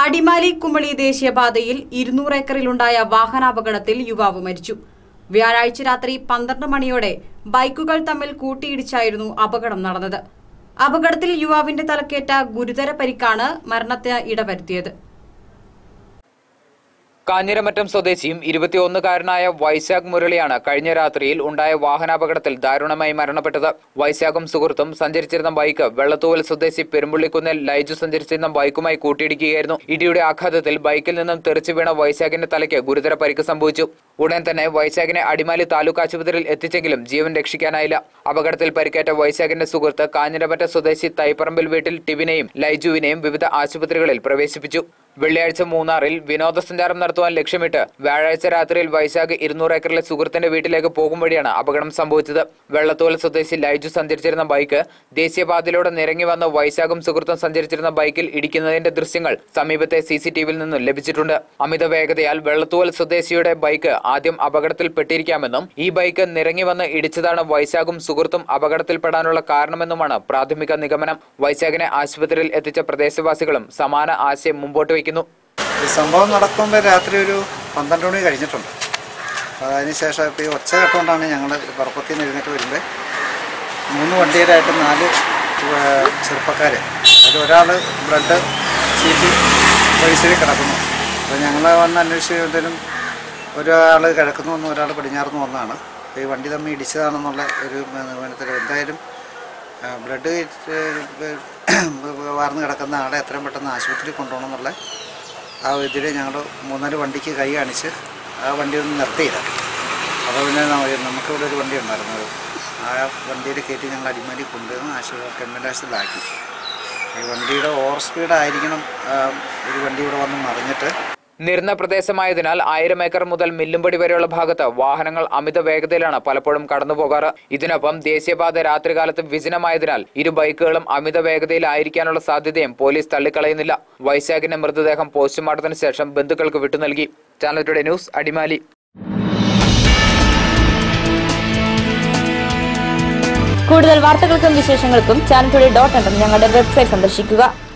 അടിമാലി കുമളി ദേശീയപാതയിൽ ഇരുന്നൂറ് ഏക്കറിലുണ്ടായ വാഹനാപകടത്തിൽ യുവാവ് മരിച്ചു വ്യാഴാഴ്ച രാത്രി പന്ത്രണ്ട് മണിയോടെ ബൈക്കുകൾ തമ്മിൽ കൂട്ടിയിടിച്ചായിരുന്നു അപകടം നടന്നത് അപകടത്തിൽ യുവാവിന്റെ തലക്കേറ്റ ഗുരുതര പരിക്കാണ് മരണത്തിന് ഇടവരുത്തിയത് കാഞ്ഞിരമറ്റം സ്വദേശിയും ഇരുപത്തിയൊന്നുകാരനായ വൈശാഖ് മുരളിയാണ് കഴിഞ്ഞ രാത്രിയിൽ ഉണ്ടായ വാഹനാപകടത്തിൽ ദാരുണമായി മരണപ്പെട്ടത് വൈശാഖും സുഹൃത്തും സഞ്ചരിച്ചിരുന്ന ബൈക്ക് വെള്ളത്തൂവൽ സ്വദേശി പെരുമ്പുള്ളിക്കുന്നിൽ ലൈജു സഞ്ചരിച്ചിരുന്ന ബൈക്കുമായി കൂട്ടിയിടിക്കുകയായിരുന്നു ഇടിയുടെ ആഘാതത്തിൽ ബൈക്കിൽ നിന്നും തെറിച്ചു വീണ വൈശാഖിന്റെ തലയ്ക്ക് ഗുരുതര പരിക്ക് സംഭവിച്ചു ഉടൻ തന്നെ വൈശാഖിനെ അടിമാലി താലൂക്ക് ആശുപത്രിയിൽ എത്തിച്ചെങ്കിലും ജീവൻ രക്ഷിക്കാനായില്ല അപകടത്തിൽ പരിക്കേറ്റ വൈശാഖിന്റെ സുഹൃത്ത് കാഞ്ഞിരമറ്റ സ്വദേശി തൈപ്പറമ്പിൽ വീട്ടിൽ ടിവിനെയും ലൈജുവിനെയും വിവിധ ആശുപത്രികളിൽ പ്രവേശിപ്പിച്ചു വെള്ളിയാഴ്ച മൂന്നാറിൽ വിനോദസഞ്ചാരം നടത്തുവാൻ ലക്ഷ്യമിട്ട് വ്യാഴാഴ്ച രാത്രിയിൽ വൈശാഖ് ഇരുന്നൂറ് ഏക്കറിലെ സുഹൃത്തിന്റെ വീട്ടിലേക്ക് പോകും വഴിയാണ് അപകടം സംഭവിച്ചത് വെള്ളത്തോൽ സ്വദേശി ലൈജു സഞ്ചരിച്ചിരുന്ന ബൈക്ക് ദേശീയപാതയിലൂടെ നിരങ്ങി വന്ന വൈശാഖും സുഹൃത്തും സഞ്ചരിച്ചിരുന്ന ബൈക്കിൽ ഇടിക്കുന്നതിന്റെ ദൃശ്യങ്ങൾ സമീപത്തെ സി സി ടിവിയിൽ നിന്നും ലഭിച്ചിട്ടുണ്ട് അമിത വേഗതയാൽ വെള്ളത്തൂവൽ സ്വദേശിയുടെ ബൈക്ക് ആദ്യം അപകടത്തിൽപ്പെട്ടിരിക്കാമെന്നും ഈ ബൈക്ക് നിരങ്ങി വന്ന് ഇടിച്ചതാണ് വൈശാഖും സുഹൃത്തും അപകടത്തിൽപ്പെടാനുള്ള കാരണമെന്നുമാണ് പ്രാഥമിക നിഗമനം വൈശാഖിനെ ആശുപത്രിയിൽ എത്തിച്ച പ്രദേശവാസികളും സമാന ആശയം മുമ്പോട്ട് വയ്ക്കുന്നു ഈ സംഭവം നടക്കുമ്പോൾ രാത്രി ഒരു പന്ത്രണ്ട് മണി കഴിഞ്ഞിട്ടുണ്ട് അപ്പോൾ അതിനുശേഷം ഇപ്പോൾ ഈ ഒച്ച കേട്ടുകൊണ്ടാണ് ഞങ്ങൾ പറപ്പത്തിൽ നിന്ന് എഴുന്നേറ്റ് വരുമ്പോൾ മൂന്ന് വണ്ടിയിലായിട്ട് നാല് ചെറുപ്പക്കാർ അതിൽ ഒരാൾ ബ്ലഡ് ചീറ്റി വഴിശ്ശേരി കിടക്കുന്നു അപ്പോൾ ഞങ്ങൾ വന്ന് അന്വേഷിച്ചതിലും ഒരാൾ കിഴക്കുന്നു വന്നു ഒരാൾ പടിഞ്ഞാറുന്നു വന്നാണ് അപ്പോൾ ഈ വണ്ടി തമ്മിൽ ഇടിച്ചതാണെന്നുള്ള ഒരു നിഗമനത്തിൽ എന്തായാലും ബ്ലഡ് വാർന്ന് കിടക്കുന്ന ആളെ എത്രയും പെട്ടെന്ന് ആശുപത്രിയിൽ കൊണ്ടുപോകണം എന്നുള്ള ആ ഇതിൽ ഞങ്ങൾ മൂന്നാല് വണ്ടിക്ക് കൈ കാണിച്ച് ആ വണ്ടി ഒന്ന് നിർത്തിയില്ല അപ്പോൾ പിന്നെ ന- നമുക്കിവിടെ ഒരു വണ്ടി ഉണ്ടായിരുന്നു ആ വണ്ടിയിൽ കയറ്റി ഞങ്ങൾ അടിമാലി കൊണ്ടുവന്ന് ആശുപത്രി ഗവൺമെൻറ് ആശുപത്രിയിലാക്കി ഈ വണ്ടിയുടെ ഓവർ സ്പീഡായിരിക്കണം ആ, ഒരു വണ്ടി ഇവിടെ വന്ന് മറിഞ്ഞിട്ട് നിരന്ന പ്രദേശമായതിനാൽ ആയിരം ഏക്കർ മുതൽ മില്ലുംപടി വരെയുള്ള ഭാഗത്ത് വാഹനങ്ങൾ അമിത വേഗതയിലാണ് പലപ്പോഴും കടന്നുപോകാറ് ഇതിനൊപ്പം ദേശീയപാത രാത്രികാലത്ത് വിജനമായതിനാൽ ഇരു ബൈക്കുകളും അമിത വേഗതയിലായിരിക്കാനുള്ള സാധ്യതയും പോലീസ് തള്ളിക്കളയുന്നില്ല വൈശാഖിന്റെ മൃതദേഹം പോസ്റ്റ്മോർട്ടത്തിന് ശേഷം ബന്ധുക്കൾക്ക് വിട്ടു നൽകി ചാനൽ ടുഡേ ന്യൂസ് അടിമാലി കൂടുതൽ വാർത്തകൾക്കും വിശേഷങ്ങൾക്കും ചാനൽ ടുഡേ ഡോട്ട് ഞങ്ങളുടെ വെബ്സൈറ്റ് സന്ദർശിക്കുക